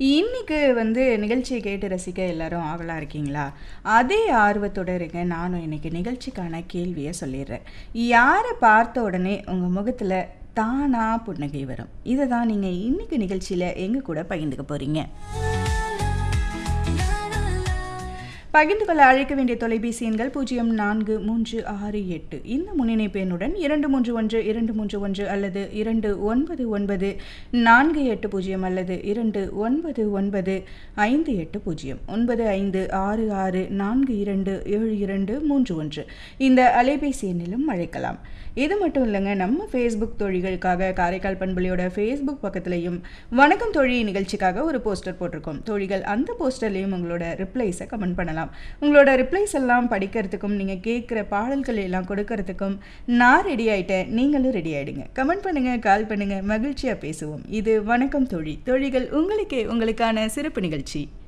இன்னைக்கு வந்து நிகழ்ச்சியை கேட்டு ரசிக்க எல்லாரும் ஆவலாக இருக்கீங்களா அதே ஆர்வத்தோட இருங்க நானும் இன்னைக்கு நிகழ்ச்சிக்கான கேள்வியை சொல்லிடுறேன் யாரை பார்த்த உடனே உங்கள் முகத்தில் தானா புன்னகை வரும் இதை தான் நீங்கள் இன்னைக்கு நிகழ்ச்சியில் எங்கள் கூட பகிர்ந்துக்க போகிறீங்க பகிர்ந்து கொள்ள அழைக்க வேண்டிய தொலைபேசி எண்கள் பூஜ்ஜியம் நான்கு மூன்று ஆறு எட்டு இந்த முன்னிணைப்பு எண்ணுடன் இரண்டு மூன்று ஒன்று இரண்டு மூன்று ஒன்று அல்லது இரண்டு ஒன்பது ஒன்பது நான்கு எட்டு பூஜ்ஜியம் அல்லது இரண்டு ஒன்பது ஒன்பது ஐந்து எட்டு பூஜ்ஜியம் ஒன்பது ஐந்து ஆறு ஆறு நான்கு இரண்டு ஏழு இரண்டு மூன்று ஒன்று இந்த அலைபேசி எண்ணிலும் அழைக்கலாம் இது மட்டும் இல்லைங்க நம்ம ஃபேஸ்புக் தோழிகளுக்காக காரைக்கால் பண்புலியோட ஃபேஸ்புக் பக்கத்துலையும் வணக்கம் தோழி நிகழ்ச்சிக்காக ஒரு போஸ்டர் போட்டிருக்கோம் தோழிகள் அந்த போஸ்டர்லேயும் உங்களோட ரிப்ளைஸை கமெண்ட் பண்ணலாம் உங்களோட ரிப்ளைஸ் எல்லாம் படிக்கிறதுக்கும் நீங்கள் கேட்குற பாடல்கள் எல்லாம் கொடுக்கறதுக்கும் நான் ரெடி ஆயிட்டேன் நீங்களும் ரெடி ஆயிடுங்க கமெண்ட் பண்ணுங்க கால் பண்ணுங்க மகிழ்ச்சியாக பேசுவோம் இது வணக்கம் தோழி தோழிகள் உங்களுக்கே உங்களுக்கான சிறப்பு நிகழ்ச்சி